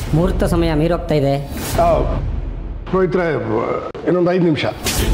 ಮುಹೂರ್ತ ಸಮಯ ಮೀರೋಗ್ತಾ ಇದೆ ಪವಿತ್ರ ಇನ್ನೊಂದು ಐದು ನಿಮಿಷ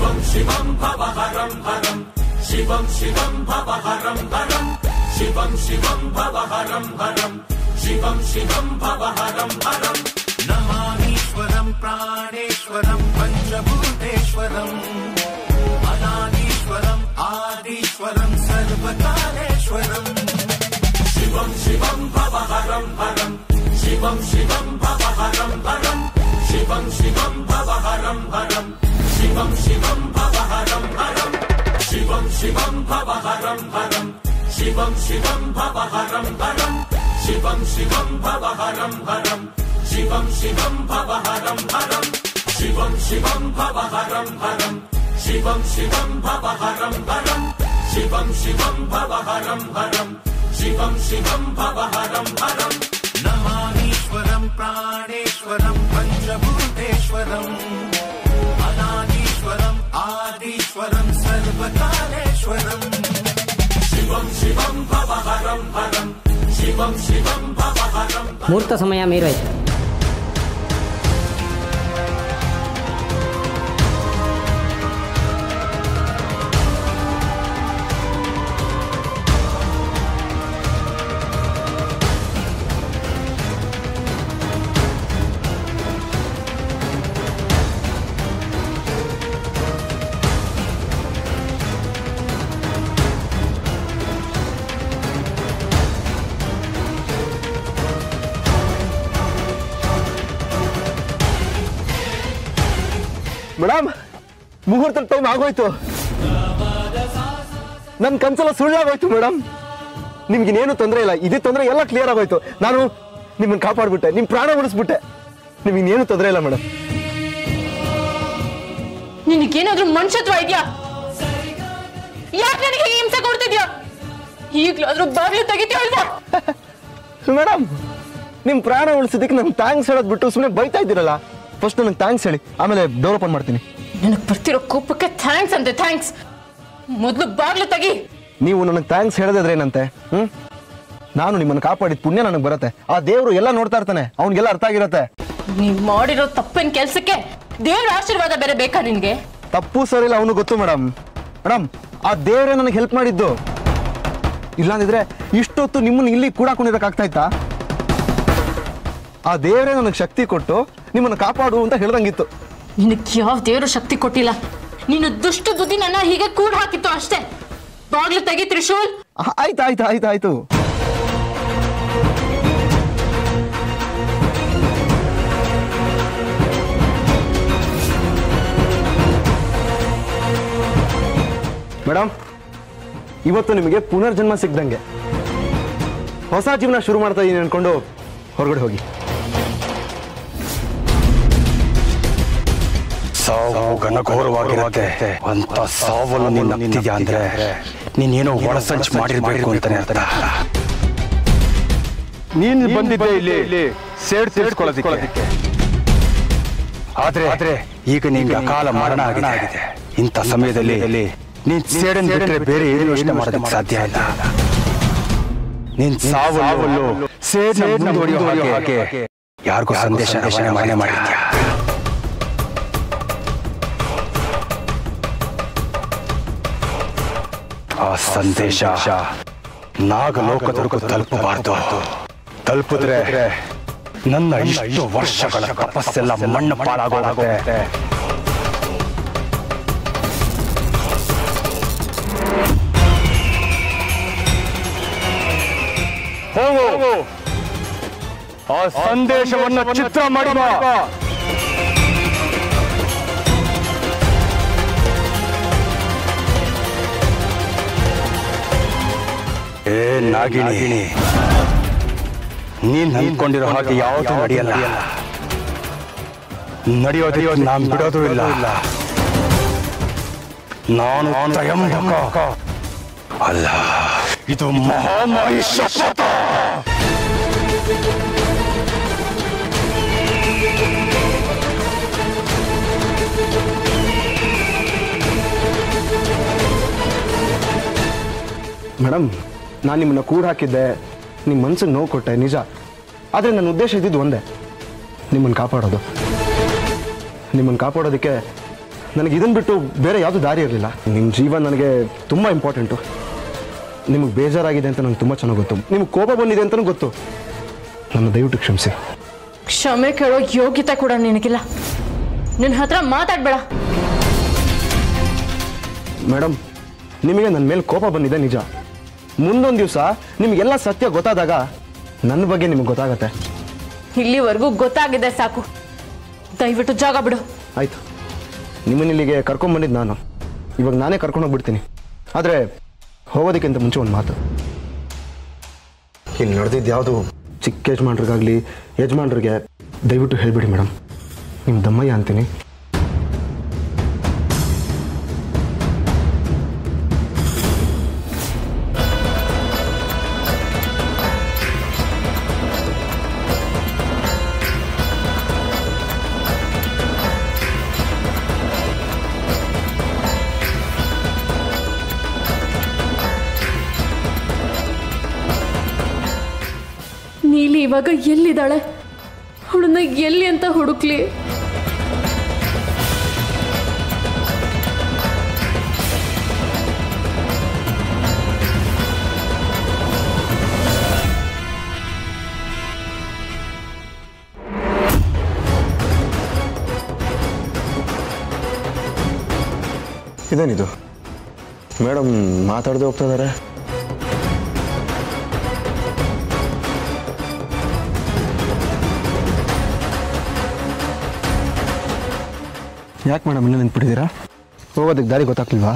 నమామీశ్వరం ప్రాణేశ్వరం పంచభూతేశ్వరం అనాదీశ్వరం ఆదీశ్వరం సర్వకాలేశ్వరం శివం శివం భవహరం హరం శివం శివం భవహరం హరం శివం శివం భవహరం హరం శివం శివం భవహరం హరం శివం శివం భవహరం హరం శివం శివం భవహరం హరం శివం శివం భవహరం హరం శివం శివం భవహరం హరం శివం శివం భవహరం హరం శివం శివం భవహరం హరం శివం శివం భవహరం హరం శివం శివం భవహరం హరం నమామీశ్వరం ప్రాణేశ్వరం పంచభూతేశ్వరం అనాదీశ్వరం ఆదీశ్వరం సర్వకాలేశ్వరం శివం శివం భవహరం హరం శివం శివం భవహరం ಮುಹೂರ್ತ ಸಮಯ ಮೀರೋಯ್ತು ಮೇಡಮ್ ಮುಹೂರ್ತ ಟೈಮ್ ಆಗೋಯ್ತು ನನ್ನ ಕನ್ಸಲ್ಲ ಸುಳ್ಳಾಗೋಯ್ತು ಮೇಡಮ್ ನಿಮ್ಗಿನ್ನೇನು ತೊಂದರೆ ಇಲ್ಲ ಇದೇ ತೊಂದರೆ ಎಲ್ಲ ಕ್ಲಿಯರ್ ಆಗೋಯ್ತು ನಾನು ನಿಮ್ಮನ್ನ ಕಾಪಾಡ್ಬಿಟ್ಟೆ ನಿಮ್ಮ ಪ್ರಾಣ ಉಳಿಸ್ಬಿಟ್ಟೆ ನಿಮ್ಗಿನ್ನೇನು ತೊಂದರೆ ಇಲ್ಲ ಮೇಡಮ್ ನಿನಗೇನಾದ್ರೂ ಮನುಷ್ಯತ್ವ ಇದೆಯಾ ಯಾಕೆ ನನಗೆ ಹೀಗೆ ಹಿಂಸೆ ಕೊಡ್ತಿದ್ಯಾ ಈಗ್ಲಾದ್ರೂ ಬಾಗ್ಲು ತೆಗಿತೀಯ ಅಲ್ವಾ ಮೇಡಮ್ ನಿಮ್ಮ ಪ್ರಾಣ ಉಳಿಸಿದ್ದಕ್ಕೆ ನಂಗೆ ಥ್ಯಾಂಕ್ಸ್ ಹೇಳೋದು ಬಿಟ್ಟು ಸುಮ್ಮನೆ ಬೈತಾ ಇದ್ದೀರಲ್ಲ ಫಸ್ಟ್ ನನಗೆ ಥ್ಯಾಂಕ್ಸ್ ಹೇಳಿ ಆಮೇಲೆ ಡೋರ್ ಓಪನ್ ಮಾಡ್ತೀನಿ ನನಗ್ ಬರ್ತಿರೋ ಕೋಪಕ್ಕೆ ಥ್ಯಾಂಕ್ಸ್ ಅಂತೆ ಥ್ಯಾಂಕ್ಸ್ ಮೊದ್ಲು ಬಾಗ್ಲು ತೆಗಿ ನೀವು ನನಗೆ ಥ್ಯಾಂಕ್ಸ್ ಹೇಳೋದಾದ್ರೆ ಏನಂತೆ ಹ್ಮ್ ನಾನು ನಿಮ್ಮನ್ನು ಕಾಪಾಡಿದ ಪುಣ್ಯ ನನಗೆ ಬರುತ್ತೆ ಆ ದೇವರು ಎಲ್ಲ ನೋಡ್ತಾ ಇರ್ತಾನೆ ಅವ್ನಿಗೆಲ್ಲ ಅರ್ಥ ಆಗಿರತ್ತೆ ನೀವ್ ಮಾಡಿರೋ ತಪ್ಪಿನ ಕೆಲ್ಸಕ್ಕೆ ದೇವ್ರ ಆಶೀರ್ವಾದ ಬೇರೆ ಬೇಕಾ ನಿನ್ಗೆ ತಪ್ಪು ಸರಿಲ್ಲ ಅವನು ಗೊತ್ತು ಮೇಡಮ್ ಮೇಡಮ್ ಆ ದೇವರೇ ನನಗೆ ಹೆಲ್ಪ್ ಮಾಡಿದ್ದು ಇಲ್ಲಾಂದಿದ್ರೆ ಇಷ್ಟೊತ್ತು ನಿಮ್ಮನ್ನು ಇಲ್ಲಿ ಕೂಡಾಕೊಂಡಿರಕ್ಕಾಗ್ತಾ ಇತ್ತಾ ಆ ದೇವರೇ ನನಗೆ ಶಕ್ತಿ ಕೊಟ್ಟು ನಿಮ್ಮನ್ನು ಕಾಪಾಡು ಅಂತ ಹೇಳ್ದಂಗಿತ್ತು ನಿನಗ್ ಯಾವ ದೇವ್ರು ಶಕ್ತಿ ಕೊಟ್ಟಿಲ್ಲ ನೀನು ದುಷ್ಟ ಬುದ್ಧಿ ನನ್ನ ಹೀಗೆ ಕೂಡ ಹಾಕಿತ್ತು ಅಷ್ಟೇ ಬಾಗ್ಲು ತೆಗಿ ತ್ರಿಶೂಲ್ ಆ- ಆಯ್ತು ಆಯ್ತು ಆಯ್ತು ಆಯ್ತು ಮೇಡಮ್ ಇವತ್ತು ನಿಮಗೆ ಪುನರ್ಜನ್ಮ ಸಿಗ್ದಂಗೆ ಹೊಸ ಜೀವನ ಶುರು ಮಾಡ್ತಾ ಇದೀನಿ ಅನ್ಕೊಂಡು ಹೊರಗಡೆ ಹೋಗಿ ಸಾವು ಘನಘೋರವಾಗಿರುತ್ತೆ ಅಂತ ಸಾವನ್ನು ನೀನು ನಂಬ್ತಿದ್ಯಾ ಅಂದ್ರೆ ನೀನೇನೋ ಒಳಸಂಚು ಮಾಡಿರ್ಬೇಕು ಅಂತಾನೆ ಅರ್ಥ ನೀನು ಬಂದಿದ್ದೆ ಇಲ್ಲಿ ಸೇಡ್ ತೀರ್ಸ್ಕೊಳ್ಳೋದಿಕ್ಕೆ ಆದ್ರೆ ಆದ್ರೆ ಈಗ ನಿಂಗೆ ಅಕಾಲ ಮರಣ ಆಗಿದೆ ಇಂಥ ಸಮಯದಲ್ಲಿ ನೀನ್ ಸೇಡನ್ ಬಿಟ್ರೆ ಬೇರೆ ಏನು ಯೋಚನೆ ಮಾಡೋದಕ್ಕೆ ಸಾಧ್ಯ ಇಲ್ಲ ನೀನ್ ಸಾವಲ್ಲೂ ಸೇಡ್ ಮುಂದುವರಿಯೋ ಹಾಗೆ ಯಾರಿಗೂ ಸಂದೇಶ ರವಾನೆ ಮಾಡಿದ್ಯಾ ಆ ಸಂದೇಶ ನಾಗಲೋಕದವರೆಗೂ ತಲುಪಬಾರ್ದು ತಲುಪಿದ್ರೆ ನನ್ನ ಇಷ್ಟು ವರ್ಷಗಳ ತಪಸ್ಸೆಲ್ಲ ಮಣ್ಣು ಪಾಲಾಗೋಗುತ್ತೆ ಹೋಗು ಆ ಸಂದೇಶವನ್ನು ಚಿತ್ರ ಮಾಡಿ ಬಾ. ಏ ನಾಗಿಣಿ ನೀನ್ ಅಂದ್ಕೊಂಡಿರೋ ಹಾಗೆ ಯಾವುದು ನಡೆಯಲ್ಲ ನಡೆಯೋದು ನಾನ್ ಬಿಡೋದು ಇಲ್ಲ ನಾನು ತ್ರಯಂಬಕ ಅಲ್ಲ ಇದು ಮಹಾಮಾಯಿ ಶಪಥ ಮೇಡಮ್ ನಾನು ನಿಮ್ಮನ್ನ ಕೂಡ ಹಾಕಿದ್ದೆ ನಿಮ್ಮ ಮನ್ಸಿಗೆ ನೋವು ಕೊಟ್ಟೆ ನಿಜ ಆದರೆ ನನ್ನ ಉದ್ದೇಶ ಇದ್ದಿದ್ದು ಒಂದೇ ನಿಮ್ಮನ್ನು ಕಾಪಾಡೋದು ನಿಮ್ಮನ್ನು ಕಾಪಾಡೋದಕ್ಕೆ ನನಗೆ ಇದನ್ನು ಬಿಟ್ಟು ಬೇರೆ ಯಾವುದೂ ದಾರಿ ಇರಲಿಲ್ಲ ನಿಮ್ಮ ಜೀವ ನನಗೆ ತುಂಬ ಇಂಪಾರ್ಟೆಂಟು ನಿಮಗೆ ಬೇಜಾರಾಗಿದೆ ಅಂತ ನನಗೆ ತುಂಬ ಚೆನ್ನಾಗಿ ಗೊತ್ತು ನಿಮಗೆ ಕೋಪ ಬಂದಿದೆ ಅಂತಲೂ ಗೊತ್ತು ನನ್ನ ದಯವಿಟ್ಟು ಕ್ಷಮಿಸಿ ಕ್ಷಮೆ ಕೇಳೋ ಯೋಗ್ಯತೆ ಕೂಡ ನಿನಗಿಲ್ಲ ನಿನ್ನ ಹತ್ರ ಮಾತಾಡ್ಬೇಡ ಮೇಡಮ್ ನಿಮಗೆ ನನ್ನ ಮೇಲೆ ಕೋಪ ಬಂದಿದೆ ನಿಜ ಮುಂದೊಂದು ದಿವಸ ನಿಮಗೆಲ್ಲ ಸತ್ಯ ಗೊತ್ತಾದಾಗ ನನ್ನ ಬಗ್ಗೆ ನಿಮಗೆ ಗೊತ್ತಾಗತ್ತೆ ಇಲ್ಲಿವರೆಗೂ ಗೊತ್ತಾಗಿದೆ ಸಾಕು ದಯವಿಟ್ಟು ಜಾಗ ಬಿಡು ಆಯಿತು ನಿಮ್ಮನ್ನ ಇಲ್ಲಿಗೆ ಕರ್ಕೊಂಬಂದಿದ್ದು ನಾನು ಇವಾಗ ನಾನೇ ಕರ್ಕೊಂಡು ಹೋಗ್ಬಿಡ್ತೀನಿ ಆದರೆ ಹೋಗೋದಕ್ಕಿಂತ ಮುಂಚೆ ಒಂದು ಮಾತು ಇಲ್ಲಿ ನಡೆದಿದ್ದು ಯಾವುದು ಚಿಕ್ಕ ಯಜಮಾನ್ರಿಗಾಗಲಿ ಯಜಮಾನ್ರಿಗೆ ದಯವಿಟ್ಟು ಹೇಳಿಬಿಡಿ ಮೇಡಮ್ ನಿಮ್ಮ ದಮ್ಮಯ್ಯ ಅಂತೀನಿ ನೀಲಿ ಇವಾಗ ಎಲ್ಲಿದ್ದಾಳೆ ಅವಳನ್ನ ಎಲ್ಲಿ ಅಂತ ಹುಡುಕ್ಲಿ ಇದೇನಿದು ಮೇಡಮ್ ಮಾತಾಡದೆ ಹೋಗ್ತಾ ಇದ್ದಾರೆ ಯಾಕೆ ಮೇಡಮ್ ಇಲ್ಲೇ ನಿಂತ್ಬಿಟ್ಟಿದ್ದೀರಾ ಹೋಗೋದಕ್ಕೆ ದಾರಿ ಗೊತ್ತಾಗ್ಲಿಲ್ವಾ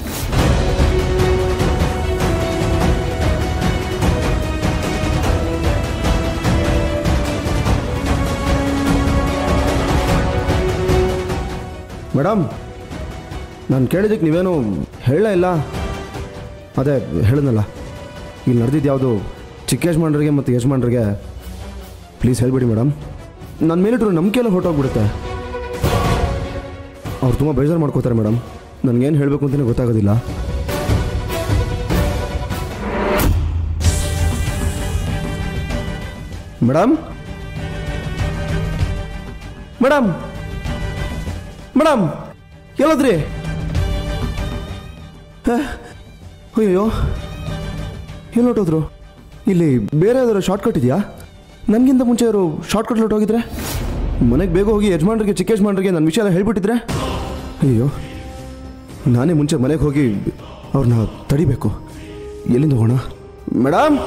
ಮೇಡಮ್ ನಾನು ಕೇಳಿದ್ದಕ್ಕೆ ನೀವೇನು ಹೇಳಲೇ ಇಲ್ಲ ಅದೇ ಹೇಳಿದ್ನಲ್ಲ ಇಲ್ಲಿ ನಡೆದಿದ್ದು ಯಾವುದು ಚಿಕ್ಕ ಯಜಮಾನ್ರಿಗೆ ಮತ್ತು ಯಜಮಾನ್ರಿಗೆ ಪ್ಲೀಸ್ ಹೇಳ್ಬಿಡಿ ಮೇಡಮ್ ನನ್ನ ಮೇಲಿಟ್ರು ನಂಬಿಕೆ ಎಲ್ಲ ಹೊರಟೋಗ್ಬಿಡುತ್ತೆ ಅವ್ರು ತುಂಬ ಬೇಜಾರು ಮಾಡ್ಕೋತಾರೆ ಮೇಡಮ್ ನನಗೇನು ಹೇಳಬೇಕು ಅಂತಲೇ ಗೊತ್ತಾಗೋದಿಲ್ಲ ಮೇಡಮ್ ಮೇಡಮ್ ಮೇಡಮ್ ಎಲ್ಲೋದ್ರಿ ಹ? ಅಯ್ಯೋ ಎಲ್ಲಿ ಹೊಟ್ಟೋದ್ರು ಇಲ್ಲಿ ಬೇರೆ ಯಾವ್ದಾದ್ರು ಶಾರ್ಟ್ಕಟ್ ಇದೆಯಾ ನನಗಿಂತ ಮುಂಚೆ ಅವರು ಶಾರ್ಟ್ಕಟ್ ಹೊರಟೋಗಿದ್ರೆ ಮನೆಗೆ ಬೇಗ ಹೋಗಿ ಯಜಮಾನ್ರಿಗೆ ಚಿಕ್ಕ ಯಜಮಾನ್ರಿಗೆ ನನ್ನ ವಿಷಯ ಎಲ್ಲ ಹೇಳ್ಬಿಟ್ಟಿದ್ರೆ ಅಯ್ಯೋ ನಾನೇ ಮುಂಚೆ ಮನೆಗೆ ಹೋಗಿ ಅವ್ರನ್ನ ತಡಿಬೇಕು ಎಲ್ಲಿಂದ ಹೋಗೋಣ ಮೇಡಮ್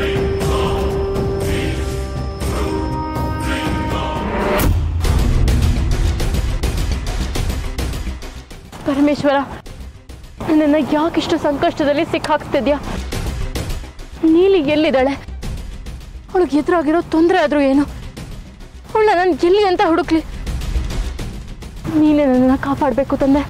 ಪರಮೇಶ್ವರ ನನ್ನ ಯಾಕಿಷ್ಟು ಸಂಕಷ್ಟದಲ್ಲಿ ಸಿಕ್ಕಾಕ್ತಿದ್ಯಾ ನೀಲಿ ಎಲ್ಲಿದ್ದಾಳೆ ಅವಳಿಗೆ ಎದುರಾಗಿರೋ ತೊಂದರೆ ಆದ್ರೂ ಏನು ಅವಳನ್ನ ನಾನು ಎಲ್ಲಿ ಅಂತ ಹುಡುಕ್ಲಿ ನೀನೇ ನನ್ನನ್ನು ಕಾಪಾಡಬೇಕು ತಂದೆ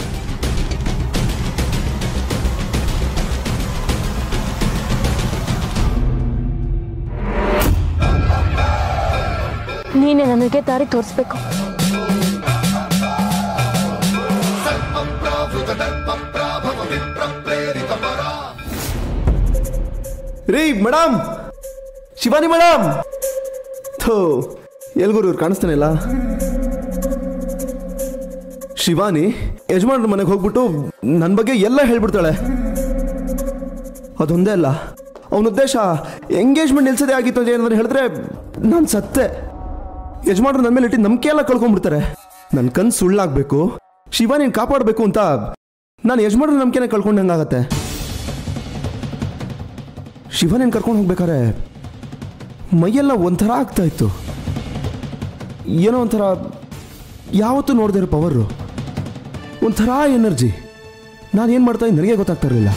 ನೀನೇ ನನಗೆ ದಾರಿ ತೋರಿಸ್ಬೇಕು ರೀ ಮೇಡಮ್ ಶಿವಾನಿ ಮೇಡಮ್ ಥೋ ಎಲ್ಗೂರು ಇವ್ರು ಕಾಣಿಸ್ತಾನೆ ಇಲ್ಲ ಶಿವಾನಿ ಯಜಮಾನ್ರ ಮನೆಗೆ ಹೋಗ್ಬಿಟ್ಟು ನನ್ನ ಬಗ್ಗೆ ಎಲ್ಲ ಹೇಳ್ಬಿಡ್ತಾಳೆ ಅದೊಂದೇ ಅಲ್ಲ ಅವನ ಉದ್ದೇಶ ಎಂಗೇಜ್ಮೆಂಟ್ ನಿಲ್ಸದೇ ಆಗಿತ್ತು ಅಂತ ಏನಾದ್ರು ಹೇಳಿದ್ರೆ ನಾನು ಸತ್ತೆ ಯಜಮಾನ್ರು ನನ್ನ ಮೇಲೆ ಇಟ್ಟು ನಂಬಿಕೆ ಎಲ್ಲ ಕಳ್ಕೊಂಡ್ಬಿಡ್ತಾರೆ ನನ್ನ ಕನ್ಸು ಸುಳ್ಳಾಗಬೇಕು ಶಿವಾನಿನ ಕಾಪಾಡಬೇಕು ಅಂತ ನಾನು ಯಜಮಾನ್ರ ನಂಬಿಕೆನೇ ಕಳ್ಕೊಂಡಂಗಾಗತ್ತೆ ಶಿವನೇನು ಕರ್ಕೊಂಡು ಹೋಗ್ಬೇಕಾರೆ ಮೈಯೆಲ್ಲ ಒಂಥರ ಆಗ್ತಾ ಇತ್ತು ಏನೋ ಒಂಥರ ಯಾವತ್ತೂ ನೋಡದೇ ಇರೋ ಪವರು ಒಂಥರ ಎನರ್ಜಿ ನಾನು ಏನು ಮಾಡ್ತಾ ಇದ್ದೆ ನನಗೆ ಗೊತ್ತಾಗ್ತಾ ಇರಲಿಲ್ಲ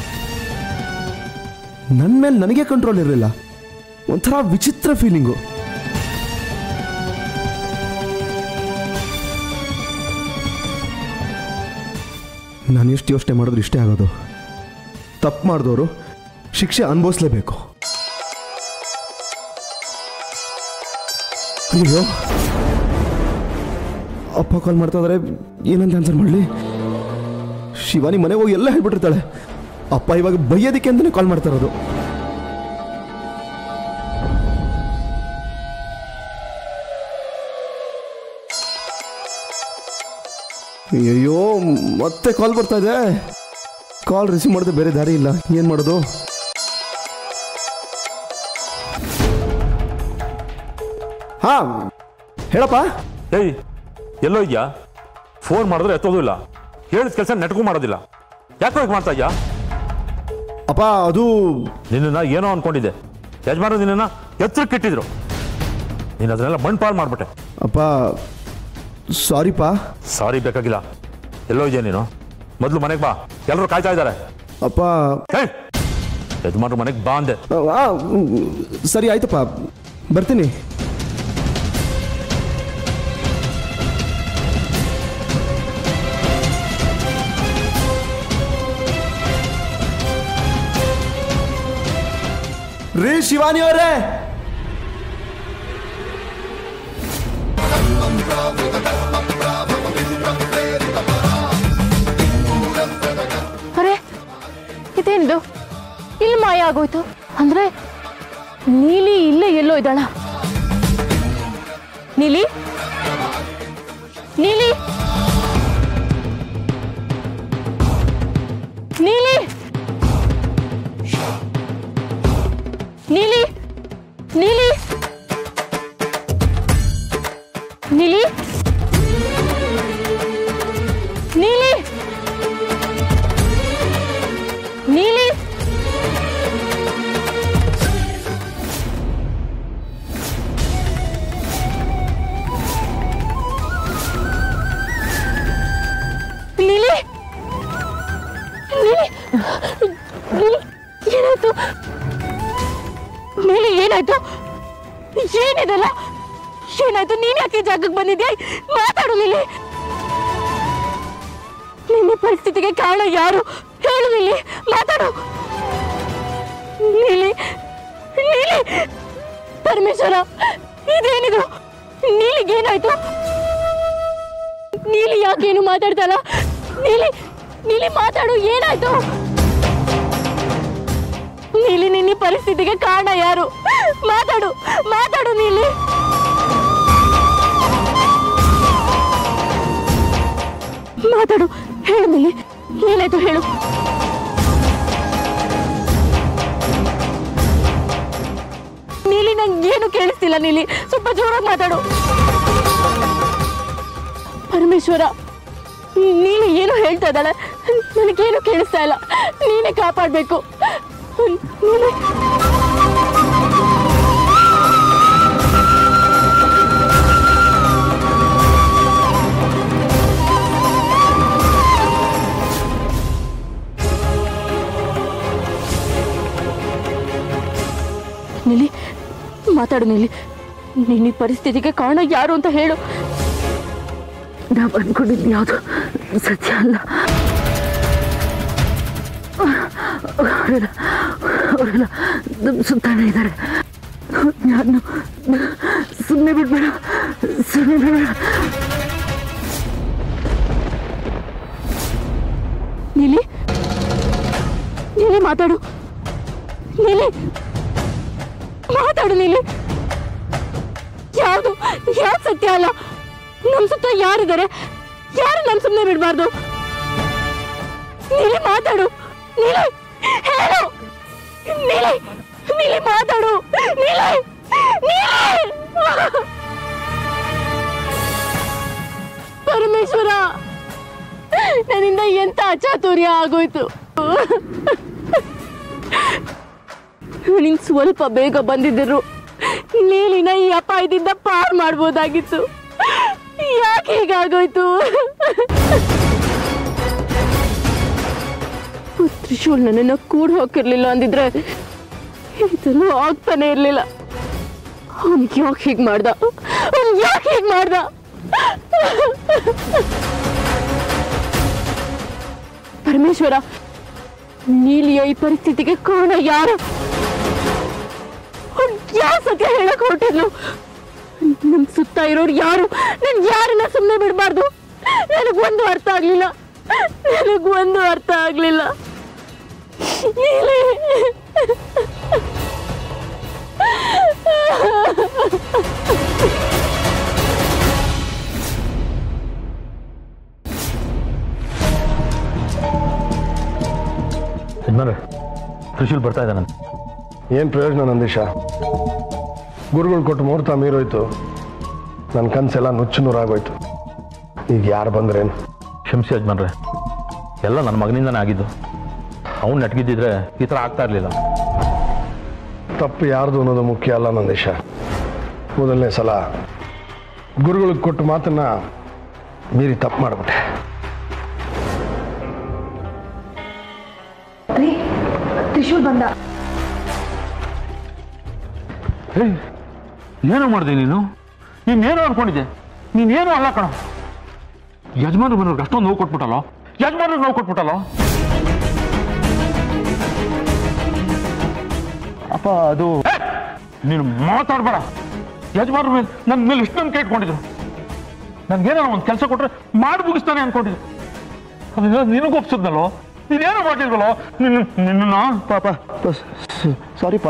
ನನ್ನ ಮೇಲೆ ನನಗೆ ಕಂಟ್ರೋಲ್ ಇರಲಿಲ್ಲ ಒಂಥರ ವಿಚಿತ್ರ ಫೀಲಿಂಗು ನಾನು ಎಷ್ಟು ಯೋಚನೆ ಮಾಡಿದ್ರು ಇಷ್ಟೇ ಆಗೋದು ತಪ್ಪು ಮಾಡಿದವರು ಶಿಕ್ಷೆ ಅನುಭವಿಸ್ಲೇಬೇಕು ಅಯ್ಯೋ ಅಪ್ಪ ಕಾಲ್ ಮಾಡ್ತಾ ಇದಾರೆ ಏನಂತ ಆನ್ಸರ್ ಮಾಡಲಿ ಶಿವಾನಿ ಮನೆಗೆ ಹೋಗಿ ಎಲ್ಲ ಹೇಳ್ಬಿಟ್ಟಿರ್ತಾಳೆ ಅಪ್ಪ ಇವಾಗ ಬೈಯೋದಕ್ಕೆ ಅಂತಲೇ ಕಾಲ್ ಮಾಡ್ತಾ ಇರೋದು ಅಯ್ಯೋ ಮತ್ತೆ ಕಾಲ್ ಬರ್ತಾ ಇದೆ ಕಾಲ್ ರಿಸೀವ್ ಮಾಡಿದ್ರೆ ಬೇರೆ ದಾರಿ ಇಲ್ಲ ಏನು ಮಾಡೋದು ಹಾಂ ಹೇಳಪ್ಪ ಏಯ್ ಎಲ್ಲೋ ಇದೆಯಾ ಫೋನ್ ಮಾಡಿದ್ರೆ ಎತ್ತೋದು ಇಲ್ಲ ಹೇಳಿದ ಕೆಲಸ ನೆಟ್ಗೂ ಮಾಡೋದಿಲ್ಲ ಯಾಕೆ ಹೋಗಿ ಮಾಡ್ತಾ ಇದ್ಯಾ ಅಪ್ಪ ಅದು ನಿನ್ನನ್ನ ಏನೋ ಅನ್ಕೊಂಡಿದ್ದೆ ಯಜಮಾನ ನಿನ್ನನ್ನ ಎತ್ತರಕ್ಕೆ ಇಟ್ಟಿದ್ರು ನೀನು ಅದನ್ನೆಲ್ಲ ಮಣ್ಣು ಪಾಲ್ ಮಾಡ್ಬಿಟ್ಟೆ ಅಪ್ಪ ಸಾರಿಪ್ಪ ಸಾರಿ ಬೇಕಾಗಿಲ್ಲ ಎಲ್ಲೋ ಇದೆಯಾ ನೀನು ಮೊದಲು ಮನೆಗೆ ಬಾ ಎಲ್ಲರೂ ಕಾಯ್ತಾ ಇದ್ದಾರೆ ಅಪ್ಪ ಏಯ್ ಯಜಮಾನ್ರು ಮನೆಗೆ ಬಾ ಅಂದೆ ಆ, ಹ್ಮ್, ಸರಿ ಆಯ್ತಪ್ಪ ಬರ್ತೀನಿ ರೀ ಶಿವಾನಿ ಅವರೇ ಅರೆ ಇದೇನಿದು ಇಲ್ಲಿ ಮಾಯ ಆಗೋಯ್ತು ಅಂದ್ರೆ ನೀಲಿ ಇಲ್ಲೇ ಎಲ್ಲೋ ಇದ್ದಾಳ ನೀಲಿ ನೀಲಿ ನೀಲಿ ನೀಲಿ ನೀಲಿ ನೀಲಿ ನೀಲಿ ನೀಲಿ ನೀಲಿ ನೀಲಿ ನೀಲಿ ಏನಾಯ್ತು ನೀಲಿ ಏನಾಯ್ತು ಏನಿದೆಲ್ಲ ಏನಾಯ್ತು ನೀನ್ ಯಾಕೆ ಈ ಜಾಗಕ್ಕೆ ಬಂದಿದ್ಯಾ ಮಾತಾಡು ನೀಲಿ ನಿನ್ನ ಪರಿಸ್ಥಿತಿಗೆ ಕಾರಣ ಯಾರು ಹೇಳು ನೀಲಿ ಮಾತಾಡು ನೀಲಿ ನೀಲಿ ಪರಮೇಶ್ವರ ಇದೇನಿದು ನೀಲಿಗೆ ಏನಾಯ್ತು ನೀಲಿ ಯಾಕೇನು ಮಾತಾಡ್ತಲ್ಲ ನೀಲಿ ನೀಲಿ ಮಾತಾಡು ಏನಾಯ್ತು ನೀಲಿ ನಿನ್ನ ಪರಿಸ್ಥಿತಿಗೆ ಕಾರಣ ಯಾರು ಮಾತಾಡು ಮಾತಾಡು ನೀಲಿ ಮಾತಾಡು ಹೇಳು ನೀಲಿ ಏನಾಯ್ತು ಹೇಳು ನೀಲಿ ನಂಗೆ ಏನು ಕೇಳಿಸ್ತಿಲ್ಲ ನೀಲಿ ಸ್ವಲ್ಪ ಜೋರಾಗಿ ಮಾತಾಡು ಪರಮೇಶ್ವರ ನೀನು ಏನು ಹೇಳ್ತಾ ಇದ್ದಾಳೆ ನನಗೇನು ಕೇಳಿಸ್ತಾ ಇಲ್ಲ ನೀನೇ ಕಾಪಾಡಬೇಕು ನೀನೇ ನಿಲ್ಲಿ ಮಾತಾಡು ನಿಲ್ಲಿ ನಿನ್ನ ಈ ಪರಿಸ್ಥಿತಿಗೆ ಕಾರಣ ಯಾರು ಅಂತ ಹೇಳು ನಾವು ಅನ್ಕೊಂಡಿದ್ದು ಯಾವುದು ಸತ್ಯ ಅಲ್ಲ ಅವರೆಲ್ಲ ಅವರೆಲ್ಲ ನಮ್ಮ ಸುತ್ತಾನೆ ಇದ್ದಾರೆ ನಾನು ಸುಮ್ಮನೆ ಬಿಡ್ಬೇಡ ಸುಮ್ಮನೆ ಬಿಡ್ಬೇಡ ನೀಲಿ ನೀಲಿ ಮಾತಾಡು ನೀಲಿ ಮಾತಾಡು ನೀಲಿ ಯಾವುದು ಯಾವ್ದು ಸತ್ಯ ಅಲ್ಲ ನಮ್ ಸುತ್ತ ಯಾರಿದ್ದಾರೆ ಯಾರು ನಮ್ ಸುಮ್ಮನೆ ಬಿಡಬಾರ್ದು ನೀಲಿ ಮಾತಾಡು ನೀಲಿ ಹೇಳು ನೀಲಿ ನೀಲಿ ಮಾತಾಡು ನೀಲಿ ನೀಲಿ ಪರಮೇಶ್ವರ ನನ್ನಿಂದ ಎಂತ ಅಚಾತುರ್ಯ ಆಗೋಯ್ತು ನಿನ್ ಸ್ವಲ್ಪ ಬೇಗ ಬಂದಿದ್ದರು ನೀಲಿನ ಈ ಅಪಾಯದಿಂದ ಪಾರ್ ಮಾಡ್ಬೋದಾಗಿತ್ತು ಯಾಕೆ ಹೀಗಾಗೋಯ್ತು ತ್ರಿಶೂಲ್ ನನ್ನನ್ನು ಕೂಡ ಹೋಗಿರ್ಲಿಲ್ಲ ಅಂದಿದ್ರೆ ಇದೆಲ್ಲ ಆಗ್ತಾನೆ ಇರ್ಲಿಲ್ಲ ಅವನಿಗೆ ಯಾಕೆ ಹೀಗೆ ಮಾಡ್ದ ಅವ್ನ್ ಯಾಕೆ ಹೀಗೆ ಮಾಡ್ದ ಪರಮೇಶ್ವರ ನೀಲಿಯ ಈ ಪರಿಸ್ಥಿತಿಗೆ ಕಾರಣ ಯಾರು ಅವ್ನ್ ಯಾವ ಸತ್ಯ ಹೇಳಕ್ ಹೊರಟಿದ್ಲು ನಮ್ ಸುತ್ತ ಇರೋರು ಯಾರು ನನ್ ಯಾರನ್ನ ಸುಮ್ಮನೆ ಬಿಡಬಾರ್ದು ನನಗೊಂದು ಅರ್ಥ ಆಗ್ಲಿಲ್ಲ ನನಗೊಂದು ಅರ್ಥ ಆಗ್ಲಿಲ್ಲ ನೀಲಿ ತ್ರಿಶೂಲ್ ಬರ್ತಾ ಇದ್ದಾನಂತೆ ಏನು ಪ್ರಯೋಜನ ನಂದೀಶ ಗುರುಗಳು ಕೊಟ್ಟು ಮುಹೂರ್ತ ಮೀರೋಯ್ತು ನನ್ನ ಕನಸೆಲ್ಲ ನುಚ್ಚು ನೂರಾಗೋಯ್ತು ಈಗ ಯಾರು ಬಂದ್ರೇನು ಕ್ಷಮಿಸಿ ಯಜಮಾನ್ರೆ ಎಲ್ಲ ನನ್ನ ಮಗನಿಂದನೇ ಆಗಿದ್ದು ಅವ್ನು ನೆಟ್ಗಿದ್ದಿದ್ರೆ ಈ ಥರ ಆಗ್ತಾ ಇರಲಿಲ್ಲ ತಪ್ಪು ಯಾರ್ದು ಅನ್ನೋದು ಮುಖ್ಯ ಅಲ್ಲ ನಂದೀಶ ಮೊದಲನೇ ಸಲ ಗುರುಗಳಿಗೆ ಕೊಟ್ಟು ಮಾತನ್ನ ಮೀರಿ ತಪ್ಪು ಮಾಡಿಬಿಟ್ಟೆ ರೀ ತ್ರಿಶೂಲ್ ಬಂದ ಏನೋ ಮಾಡಿದೆ ನೀನು ನೀನೇನೋ ಅನ್ಕೊಂಡಿದ್ದೆ ನೀನೇನೋ ಅಲ್ಲ ಕಣ ಯಜಮಾನ್ರು ಮನೆಯವ್ರಿಗೆ ಅಷ್ಟೊಂದು ನೋವು ಕೊಟ್ಬಿಟ್ಟಲ್ಲ ಯಜಮಾನ್ರಿಗೆ ನೋವು ಕೊಟ್ಬಿಟ್ಟಲ್ಲ ಅಪ್ಪ ಅದು ನೀನು ಮಾತಾಡ್ಬೇಡ ಯಜಮಾನ್ರ ಮೇಲೆ ನನ್ನ ಮೇಲೆ ಇಷ್ಟು ನಂಬಿಕೆ ಇಟ್ಕೊಂಡಿದ್ರು ನನ್ಗೇನೋ ಒಂದು ಕೆಲಸ ಕೊಟ್ರೆ ಮಾಡಿ ಮುಗಿಸ್ತಾನೆ ಅನ್ಕೊಂಡಿದ್ದೆ ಅದನ್ನ ನಿನಗೂ ಒಪ್ಸಿದ್ನಲ್ಲೋ ನೀನೇನೋ ಮಾಡಿಲ್ವಲ್ಲೋ ನಿನ್ನ ನಿನ್ನ ಪಾಪ ಸಾರಿಪ್ಪ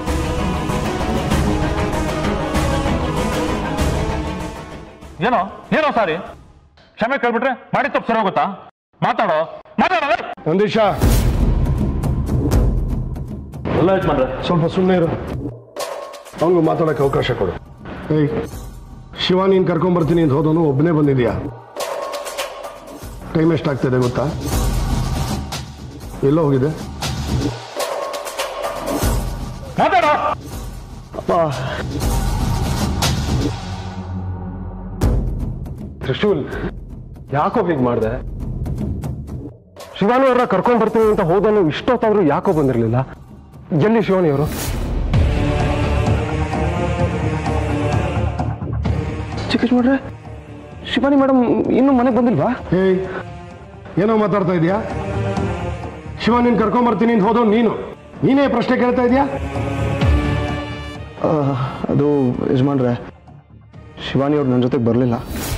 ಏನೋ ಏನೋ ಸಾರಿ ಕ್ಷಮೆ ಕೇಳ್ಬಿಟ್ರೆ ಮಾಡಿ ತಪ್ಪು ಸರಿ ಹೋಗುತ್ತಾ ಮಾತಾಡೋ ಮಾತಾಡೋ ನಂದೀಶ ಎಲ್ಲ ಯಜಮಾನ್ರೆ ಸ್ವಲ್ಪ ಸುಮ್ಮನೆ ಇರು ಅವನಿಗೂ ಮಾತಾಡೋಕ್ಕೆ ಅವಕಾಶ ಕೊಡು ಏಯ್ ಶಿವ ನೀನು ಕರ್ಕೊಂಬರ್ತೀನಿ ಅಂತ ಹೋದವನು ಒಬ್ಬನೇ ಬಂದಿದ್ಯಾ ಟೈಮ್ ಎಷ್ಟಾಗ್ತಿದೆ ಗೊತ್ತಾ ಎಲ್ಲೋ ಹೋಗಿದೆ ಮಾತಾಡೋ ತ್ರಿಶೂಲ್ ಯಾಕೋ ಹೀಗೆ ಮಾಡಿದೆ ಶಿವಾನಿ ಅವ್ರನ್ನ ಕರ್ಕೊಂಡ್ ಬರ್ತೀನಿ ಅಂತ ಹೋದನು ಇಷ್ಟೊತ್ತಾದ್ರೂ ಯಾಕೋ ಬಂದಿರಲಿಲ್ಲ ಎಲ್ಲಿ ಶಿವಾನಿ ಅವರು ಚಿಕ್ಕೇಶ್ ಮಾಡ್ರೆ ಶಿವಾನಿ ಮೇಡಮ್ ಇನ್ನೂ ಮನೆಗೆ ಬಂದಿಲ್ವಾ ಏಯ್ ಏನೋ ಮಾತಾಡ್ತಾ ಇದೀಯಾ ಶಿವಾನಿನ್ ಕರ್ಕೊಂಡ್ ಬರ್ತೀನಿ ಅಂತ ಹೋದವ್ ನೀನು ನೀನೇ ಪ್ರಶ್ನೆ ಕೇಳ್ತಾ ಇದೀಯಾ ಆ, ಅದು ಯಜಮಾನ್ರೆ ಶಿವಾನಿ ಅವ್ರು ನನ್ನ ಜೊತೆಗೆ ಬರಲಿಲ್ಲ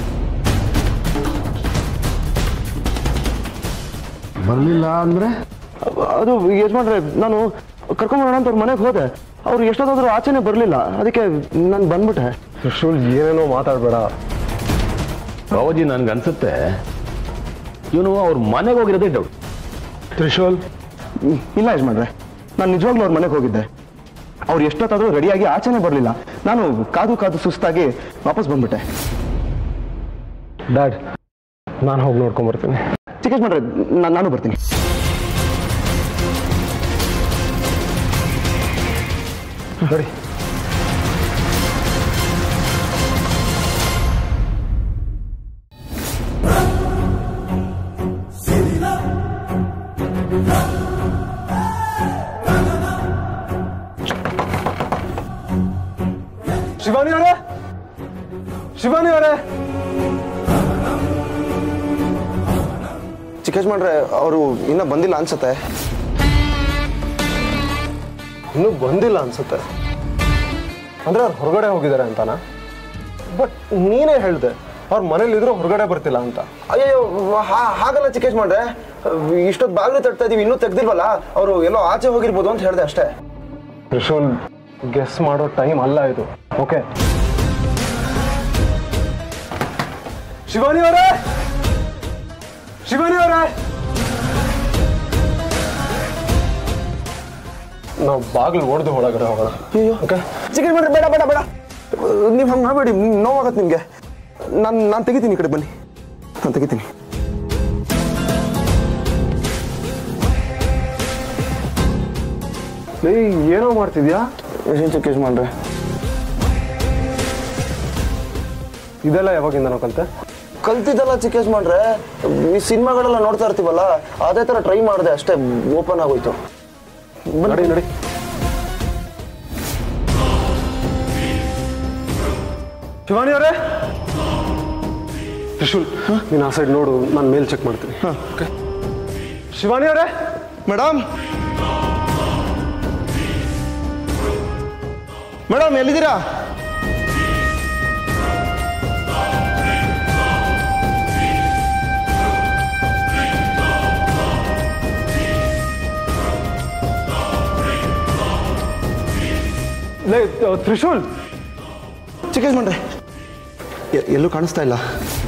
ಬರ್ಲಿಲ್ಲ ಅಂದ್ರೆ ಅದು ಯಜಮಾನ್ರೆ ನಾನು ಕರ್ಕೊಂಬರೋಣ ಅಂತ ಅವ್ರ ಮನೆಗೆ ಹೋದೆ ಅವ್ರು ಎಷ್ಟೊತ್ತಾದ್ರೂ ಆಚೆನೆ ಬರಲಿಲ್ಲ ಅದಕ್ಕೆ ನಾನು ಬಂದ್ಬಿಟ್ಟೆ ತ್ರಿಶೂಲ್ ಏನೇನೋ ಮಾತಾಡ್ಬೇಡ ಬಾಬಾಜಿ ನನ್ಗನ್ಸುತ್ತೆ ಇವನು ಅವ್ರ ಮನೆಗೆ ಹೋಗಿರೋದೇ ಡೌಟ್ ತ್ರಿಶೂಲ್ ಹ್ಮ್, ಇಲ್ಲ ಯಜಮಾನ್ರೆ ನಾನು ನಿಜವಾಗ್ಲೂ ಅವ್ರ ಮನೆಗೆ ಹೋಗಿದ್ದೆ ಅವ್ರು ಎಷ್ಟೊತ್ತಾದ್ರೂ ರೆಡಿಯಾಗಿ ಆಚೆನೆ ಬರಲಿಲ್ಲ ನಾನು ಕಾದು ಕಾದು ಸುಸ್ತಾಗಿ ವಾಪಸ್ ಬಂದ್ಬಿಟ್ಟೆ ಡ್ಯಾಡ್ ನಾನು ಹೋಗಿ ನೋಡ್ಕೊಂಡ್ ಬರ್ತೀನಿ ಚಿಕ್ಕೇಶ್ ಮಾಡ್ರೆ ನಾ- ನಾನು ಬರ್ತೀನಿ ನೋಡಿ ಶಿವಾನಿ ಅವರೇ ಶಿವಾನಿ ಅವರೇ ಚಿಕ್ಕೇಶ್ ಮಾಡ್ರೆ ಅವರು ಇನ್ನೂ ಬಂದಿಲ್ಲ ಅನ್ಸತ್ತೆ ಇನ್ನೂ ಬಂದಿಲ್ಲ ಅನ್ಸುತ್ತೆ ಅಂದ್ರೆ ಅವ್ರು ಹೊರಗಡೆ ಹೋಗಿದ್ದಾರೆ ಅಂತಾನ ಬಟ್ ನೀನೇ ಹೇಳ್ದೆ ಅವ್ರ ಮನೇಲಿ ಇದ್ರು ಹೊರಗಡೆ ಬರ್ತಿಲ್ಲ ಅಂತ ಅಯ್ಯೋ ಹಾ- ಹಾಗಲ್ಲ ಚಿಕ್ಕೇಶ್ ಮಾಡ್ರೆ ಇಷ್ಟೊತ್ತು ಬಾಗಿಲು ತಟ್ತಾ ಇದೀವಿ ಇನ್ನೂ ತೆಗ್ದಿಲ್ವಲ್ಲ ಅವರು ಎಲ್ಲೋ ಆಚೆ ಹೋಗಿರ್ಬೋದು ಅಂತ ಹೇಳಿದೆ ಅಷ್ಟೇ ತ್ರಿಶೂಲ್ ಗೆಸ್ ಮಾಡೋ ಟೈಮ್ ಅಲ್ಲ ಇದು ಓಕೆ ಶಿವಾನಿ ಅವರೇ ಶಿವಾನಿ ಅವರೇ ನಾವು ಬಾಗಿಲು ಹೊಡೆದು ಒಳಗಡೆ ಹೋಗೋಣ ಅಯ್ಯೋ ಓಕೆ ಚಿಕ್ಕೇಶ್ ಮಾಡ್ರೆ ಬೇಡ ಬೇಡ ಬೇಡ ನೀವು ಹಂಗೆ ಮಾಡಬೇಡಿ ನೋವಾಗತ್ತೆ ನಿಮಗೆ ನಾನು ನಾನು ತೆಗಿತೀನಿ ಈ ಕಡೆ ಬನ್ನಿ ನಾನು ತೆಗಿತೀನಿ ಏಯ್ ಏನೋ ಮಾಡ್ತಿದ್ಯಾ ಏನು ಚಿಕ್ಕೇಶ್ ಮಾಡ್ರೆ ಇದೆಲ್ಲ ಯಾವಾಗಿಂದ ಕಲ್ತೆ ಕಲ್ತಿದ್ದಲ್ಲ ಚಿಕ್ಕೇಶ್ ಮಾಡ್ರೆ ಈ ಸಿನಿಮಾಗಳೆಲ್ಲ ನೋಡ್ತಾ ಇರ್ತೀವಲ್ಲ ಅದೇ ಥರ ಟ್ರೈ ಮಾಡಿದೆ ಅಷ್ಟೇ ಓಪನ್ ಆಗೋಯ್ತು ನಡಿ ನಡಿ ಶಿವಾನಿ ಅವರೇ ತ್ರಿಶೂಲ್ ನೀನು ಆ ಸೈಡ್ ನೋಡು ನಾನು ಮೇಲ್ ಚೆಕ್ ಮಾಡ್ತೀನಿ ಓಕೆ ಶಿವಾನಿ ಅವರೇ ಮೇಡಮ್ ಮೇಡಮ್ ಎಲ್ಲಿದ್ದೀರಾ ಲೇ ತ್ರಿಶೂಲ್ ಚಿಕ್ಕೇಶ್ ಮಾಡ್ರೆ ಎ- ಎಲ್ಲೂ ಕಾಣಿಸ್ತಾ ಇಲ್ಲ